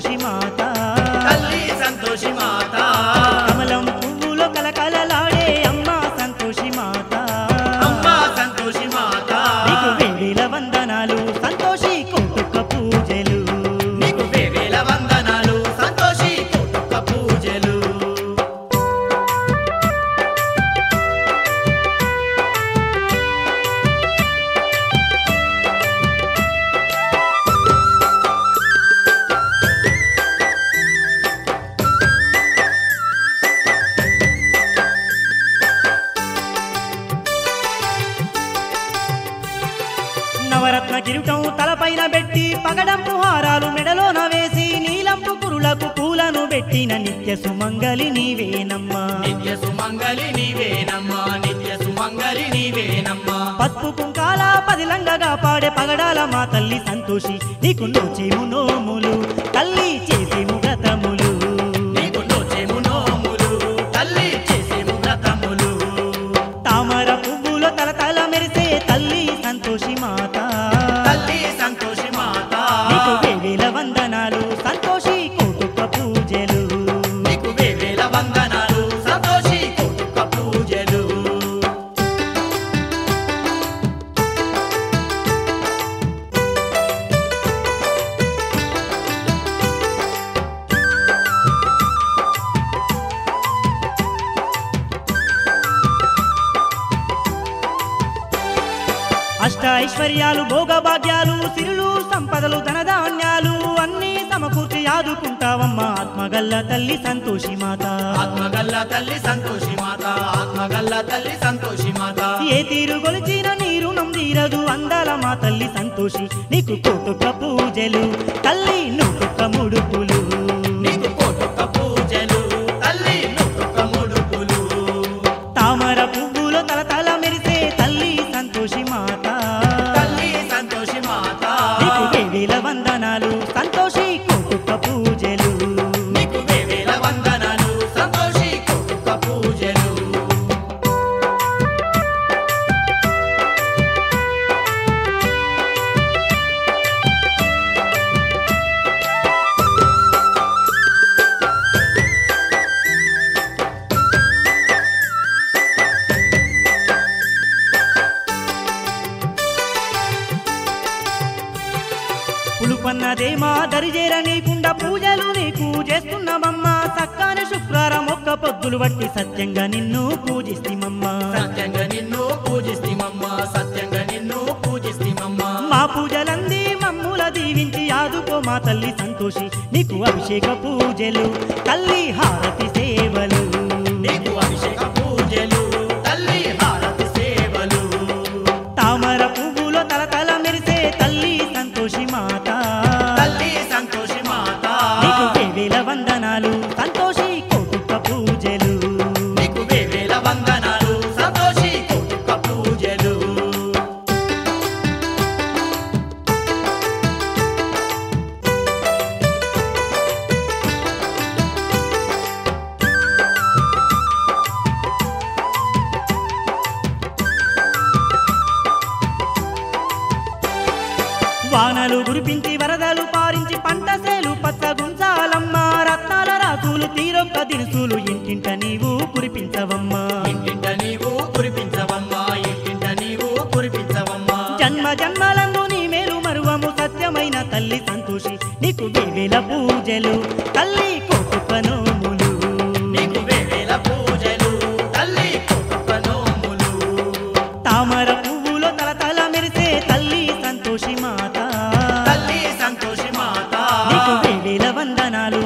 సంతోషి మాత తల్లి సంతోషి మాత కమలం పువ్వులో కలకలలాడే అమ్మ సంతోషి మాత అమ్మా సంతోషి మాత నీకు వేవేల వందనాలు సంతోషి కోటుక పూజలు నీకు వేవేల వందనాలు సంతోషి కోటుక పూజలు నవరత్న కిరీటం తలపైన పెట్టి పగడంపు హారాలు మెడలోన వేసి నీలంపు కురులకు పూలను పెట్టిన నిత్య సుమంగలి నీవేనమ్మా నిత్య సుమంగళి నీవేనమ్మా నిత్య సుమంగళి నీవేనమ్మా పసుపు కుంకాల పదిలంగగా పాడే పగడాల మా తల్లి సంతోషి నీకు నోచేము నోములు తల్లి చేసేము వ్రతములు నీకు నోచేము నోములు తల్లి చేసేము వ్రతములు తామర పువ్వులో తల తల మెరిసే తల్లి సంతోషి మాత తల్లి సంతోషి మాత నీకు వేవేల వందనాలు సంతోషి కోటుక పూజలు నీకు వేవేల వందనాలు సంతోషి కోటుక పూజలు అష్ట ఐశ్వర్యాలు భోగభాగ్యాలు సిరులు సంపదలు ధనధాన్యాలు అన్నీ సమకూర్చి ఆదుకుంటావమ్మా ఆత్మగల్ల తల్లి సంతోషి మాత ఆత్మగల్ల తల్లి సంతోషి మాత ఆత్మగల్ల తల్లి సంతోషి మాత ఏ తీరు గొలిచిన నీరు తీరదు అందాల మా తల్లి సంతోషి నీకు కోటుక పూజలు తల్లి నూటుక ముడుపులు నీకు కోటుక పూజలు తల్లి నూటుక ముడుపులు తామర పువ్వులో తల తల మెరిసే తల్లి సంతోషి మాత తల్లి సంతోషి మాత నీకు వేవేల వందనాలు సంతోషి కోటుక పూజలు నీకు వేవేల వందనాలు సంతోషి కోటుక పూజలు పులుపన్నదేమా దరిజేర నీకుండా పూజలు నీకు చేస్తున్నామమ్మా సక్కాని శుక్రారం ఒక్క పొద్దులు బట్టి సత్యంగా నిన్ను పూజిస్తామమ్మా సత్యంగా నిన్ను పూజిస్తామమ్మా సత్యంగా నిన్ను పూజిస్తామమ్మా మా పూజలంది మమ్ముల దీవించి ఆదుకో మా తల్లి సంతోషి నీకు అభిషేక పూజలు తల్లి హారతి సేవలు నీకు అభిషేక పూజలు తల్లి హారతి సేవలు తామర పువ్వులో తల తల మెరిసే తల్లి సంతోషి మాత తల్లి సంతోషి మాత నీకు వేవేల వందనాలు సంతోషి కోటుక పూజలు నీకు వేవేల వందనాలు సంతోషి కోటుక పూజలు వానలు కురిపించి వరదలు పారించి పంట సేలు పచ్చగుంచాలమ్మా రత్నాల రాసులు తీరొక్క దినుసులు ఇంటింట నీవు కురిపించవమ్మా ఇంటింట నీవు కురిపించవమ్మా ఇంటింట నీవు కురిపించవమ్మా జన్మ జన్మలందు నీ మేలు మరువము సత్యమైన తల్లి సంతోషి నీకు వేవేల పూజలు తల్లి కోటుక నోములు నీకు వేవేల పూజలు తల్లి కోటుక నోములు తామర పువ్వులో తల తల మెరిసే తల్లి సంతోషి మాత తల్లి సంతోషి మాత నీకు వేవేల వందనాలు